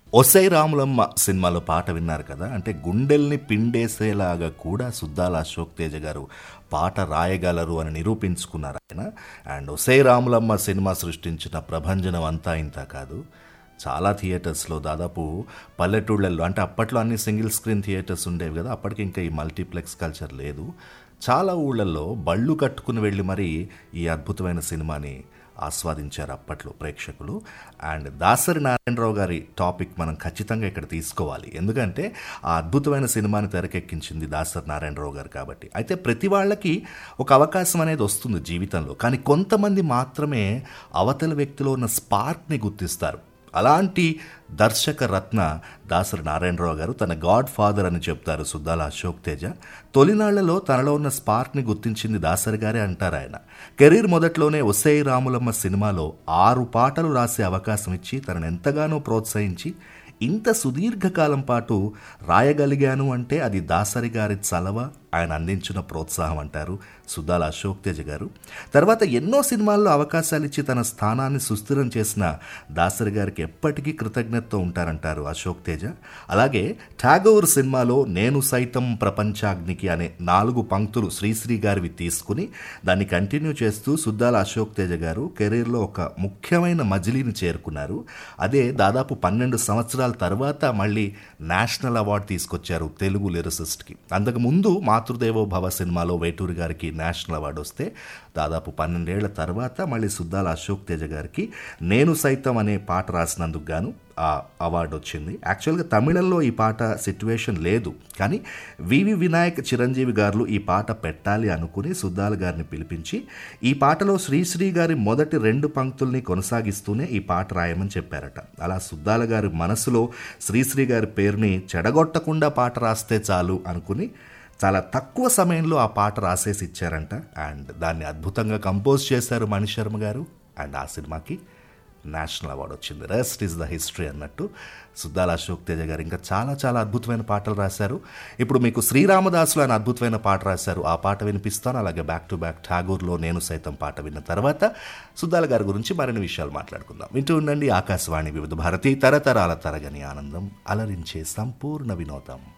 ఒసై రాములమ్మ సినిమాలో పాట విన్నారు కదా అంటే గుండెల్ని పిండేసేలాగా కూడా సుద్దాల అశోక్ తేజ గారు పాట రాయగలరు అని నిరూపించుకున్నారు ఆయన అండ్ ఒసై రాములమ్మ సినిమా సృష్టించిన ప్రభంజనం అంతా ఇంత కాదు చాలా థియేటర్స్లో దాదాపు పల్లెటూళ్ళల్లో అంటే అప్పట్లో అన్ని సింగిల్ స్క్రీన్ థియేటర్స్ ఉండేవి కదా అప్పటికి ఇంకా ఈ మల్టీప్లెక్స్ కల్చర్ లేదు చాలా ఊళ్ళల్లో బళ్ళు కట్టుకుని వెళ్ళి మరీ ఈ అద్భుతమైన సినిమాని ఆస్వాదించారు అప్పట్లో ప్రేక్షకులు అండ్ దాసరి నారాయణరావు గారి టాపిక్ మనం ఖచ్చితంగా ఇక్కడ తీసుకోవాలి ఎందుకంటే ఆ అద్భుతమైన సినిమాని తెరకెక్కించింది దాసరి నారాయణరావు గారు కాబట్టి అయితే ప్రతి వాళ్ళకి ఒక అవకాశం అనేది వస్తుంది జీవితంలో కానీ కొంతమంది మాత్రమే అవతల వ్యక్తిలో ఉన్న స్పార్క్ని గుర్తిస్తారు అలాంటి దర్శక రత్న దాసరి నారాయణరావు గారు తన గాడ్ ఫాదర్ అని చెప్తారు సుద్దాల అశోక్ తేజ తొలినాళ్లలో తనలో ఉన్న స్పార్క్ని గుర్తించింది దాసరి గారే అంటారు ఆయన కెరీర్ మొదట్లోనే ఒసై రాములమ్మ సినిమాలో ఆరు పాటలు రాసే అవకాశం ఇచ్చి తనను ఎంతగానో ప్రోత్సహించి ఇంత సుదీర్ఘకాలం పాటు రాయగలిగాను అంటే అది దాసరి గారి చలవ ఆయన అందించిన ప్రోత్సాహం అంటారు సుద్దాల అశోక్ తేజ గారు తర్వాత ఎన్నో సినిమాల్లో అవకాశాలు ఇచ్చి తన స్థానాన్ని సుస్థిరం చేసిన దాసరి గారికి ఎప్పటికీ కృతజ్ఞతతో ఉంటారంటారు అశోక్ తేజ అలాగే ఠాగోర్ సినిమాలో నేను సైతం ప్రపంచాగ్నికి అనే నాలుగు పంక్తులు శ్రీశ్రీ గారివి తీసుకుని దాన్ని కంటిన్యూ చేస్తూ సుద్దాల అశోక్ తేజ గారు కెరీర్లో ఒక ముఖ్యమైన మజిలీని చేరుకున్నారు అదే దాదాపు పన్నెండు సంవత్సరాల తర్వాత మళ్ళీ నేషనల్ అవార్డు తీసుకొచ్చారు తెలుగు లిరిసిస్ట్కి అంతకు ముందు మాతృదేవో భవ సినిమాలో వేటూరి గారికి నేషనల్ అవార్డు వస్తే దాదాపు పన్నెండేళ్ల తర్వాత మళ్ళీ సుద్దాల అశోక్ తేజ గారికి నేను సైతం అనే పాట రాసినందుకు గాను ఆ అవార్డు వచ్చింది యాక్చువల్గా తమిళంలో ఈ పాట సిట్యువేషన్ లేదు కానీ వివి వినాయక్ చిరంజీవి గారు ఈ పాట పెట్టాలి అనుకుని సుద్దాల గారిని పిలిపించి ఈ పాటలో శ్రీశ్రీ గారి మొదటి రెండు పంక్తుల్ని కొనసాగిస్తూనే ఈ పాట రాయమని చెప్పారట అలా సుద్దాల గారి మనసులో శ్రీశ్రీ గారి పేరుని చెడగొట్టకుండా పాట రాస్తే చాలు అనుకుని చాలా తక్కువ సమయంలో ఆ పాట రాసేసి ఇచ్చారంట అండ్ దాన్ని అద్భుతంగా కంపోజ్ చేశారు మణి శర్మ గారు అండ్ ఆ సినిమాకి నేషనల్ అవార్డు వచ్చింది రెస్ట్ ఈజ్ ద హిస్టరీ అన్నట్టు సుద్దాల అశోక్ తేజ గారు ఇంకా చాలా చాలా అద్భుతమైన పాటలు రాశారు ఇప్పుడు మీకు శ్రీరామదాసులు ఆయన అద్భుతమైన పాట రాశారు ఆ పాట వినిపిస్తాను అలాగే బ్యాక్ టు బ్యాక్ ఠాగూర్లో నేను సైతం పాట విన్న తర్వాత సుద్దాల గారి గురించి మరిన్ని విషయాలు మాట్లాడుకుందాం వింటూ ఉండండి ఆకాశవాణి వివిధ భారతి తరతరాల తరగని ఆనందం అలరించే సంపూర్ణ వినోదం